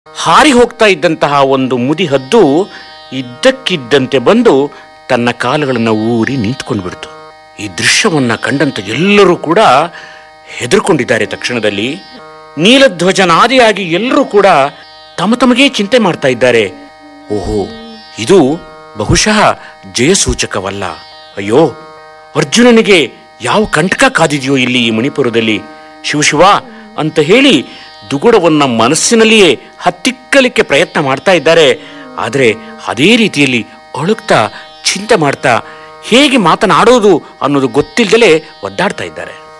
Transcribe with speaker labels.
Speaker 1: ಹಾರಿ ಹೋಗ್ತಾ ಇದ್ದಂತಹ ಒಂದು ಮುದಿ ಹದ್ದು ಇದ್ದಕ್ಕಿದ್ದಂತೆ ಬಂದು ತನ್ನ ಕಾಲುಗಳನ್ನು ಊರಿ ನಿಂತ್ಕೊಂಡು ಬಿಡ್ತು ಈ ದೃಶ್ಯವನ್ನ ಕಂಡಂತ ಎಲ್ಲರೂ ಕೂಡ ಹೆದರ್ಕೊಂಡಿದ್ದಾರೆ ತಕ್ಷಣದಲ್ಲಿ ನೀಲಧ್ವಜನಾದಿಯಾಗಿ ಎಲ್ಲರೂ ಕೂಡ ತಮ್ಮ ತಮಗೇ ಚಿಂತೆ ಮಾಡ್ತಾ ಇದ್ದಾರೆ ಓಹೋ ಇದು ಬಹುಶಃ ಜಯಸೂಚಕವಲ್ಲ ಅಯ್ಯೋ ಅರ್ಜುನನಿಗೆ ಯಾವ ಕಂಟಕ ಕಾದಿದೆಯೋ ಇಲ್ಲಿ ಈ ಮಣಿಪುರದಲ್ಲಿ ಶಿವಶಿವ ಅಂತ ಹೇಳಿ ದುಗುಡವನ್ನ ಮನಸ್ಸಿನಲ್ಲಿಯೇ ಹತ್ತಿಕ್ಕಲಿಕ್ಕೆ ಪ್ರಯತ್ನ ಮಾಡ್ತಾ ಇದ್ದಾರೆ ಆದರೆ ಅದೇ ರೀತಿಯಲ್ಲಿ ಅಳುಕ್ತಾ ಚಿಂತೆ ಮಾಡ್ತಾ ಹೇಗೆ ಮಾತನಾಡೋದು ಅನ್ನೋದು ಗೊತ್ತಿಲ್ಲದಲೇ ಒದ್ದಾಡ್ತಾ ಇದ್ದಾರೆ